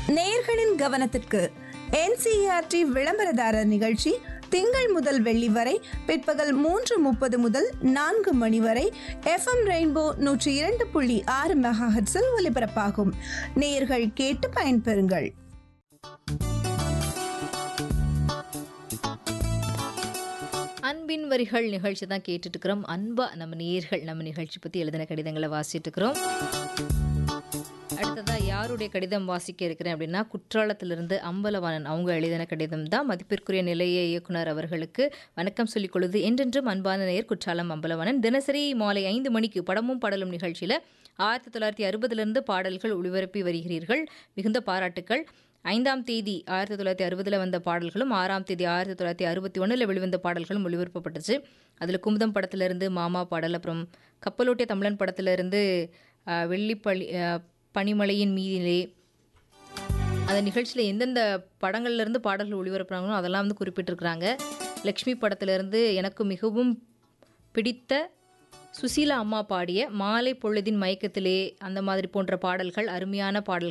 நேயர்களின் கவனத்திற்கு என்சிஆர்டி விளம்பரதாரர் நிகழ்ச்சி திங்கள் முதல் வெள்ளி வரை பிற்பகல் மூன்று முப்பது முதல் நான்கு மணி வரை எஃப்எம் ரெயின்போ நூற்றி இரண்டு புள்ளி ஆறு மெகாஹெட்ஸில் ஒலிபரப்பாகும் நேயர்கள் கேட்டு பயன்பெறுங்கள் அன்பின் வரிகள் நிகழ்ச்சி தான் கேட்டுட்டு இருக்கிறோம் அன்பா நம்ம நேர்கள் நம்ம நிகழ்ச்சி பற்றி எழுதின கடிதங்களை வாசிட்டு இருக்கிறோம் அடுத்ததா யாருடைய கடிதம் வாசிக்க இருக்கிறேன் அப்படின்னா குற்றாலத்திலிருந்து அம்பலவாணன் அவங்க எழுதின கடிதம் தான் மதிப்பிற்குரிய நிலைய இயக்குனர் அவர்களுக்கு வணக்கம் சொல்லிக் கொள்வது என்றென்றும் அன்பான நேயர் குற்றாலம் அம்பலவாணன் தினசரி மாலை ஐந்து மணிக்கு படமும் பாடலும் நிகழ்ச்சியில் ஆயிரத்தி தொள்ளாயிரத்தி அறுபதுலேருந்து பாடல்கள் ஒளிபரப்பி வருகிறீர்கள் மிகுந்த பாராட்டுக்கள் ஐந்தாம் தேதி ஆயிரத்தி தொள்ளாயிரத்தி அறுபதில் வந்த பாடல்களும் ஆறாம் தேதி ஆயிரத்தி தொள்ளாயிரத்தி அறுபத்தி ஒன்றில் வெளிவந்த பாடல்களும் ஒளிபரப்பப்பட்டுச்சு அதில் குமுதம் படத்திலிருந்து மாமா பாடல் அப்புறம் கப்பலோட்டிய தமிழன் படத்திலிருந்து அஹ், வெள்ளிப்பள்ளி அஹ், பனிமலையின் மீதிலே அந்த நிகழ்ச்சியில் எந்தெந்த படங்கள்ல இருந்து பாடல்கள் ஒளிபரப்புறாங்களோ அதெல்லாம் வந்து குறிப்பிட்டிருக்கிறாங்க லக்ஷ்மி படத்திலிருந்து எனக்கு மிகவும் பிடித்த சுசீலா அம்மா பாடிய மாலை பொழுதின் மயக்கத்திலே அந்த மாதிரி போன்ற பாடல்கள் அருமையான பாடல்கள்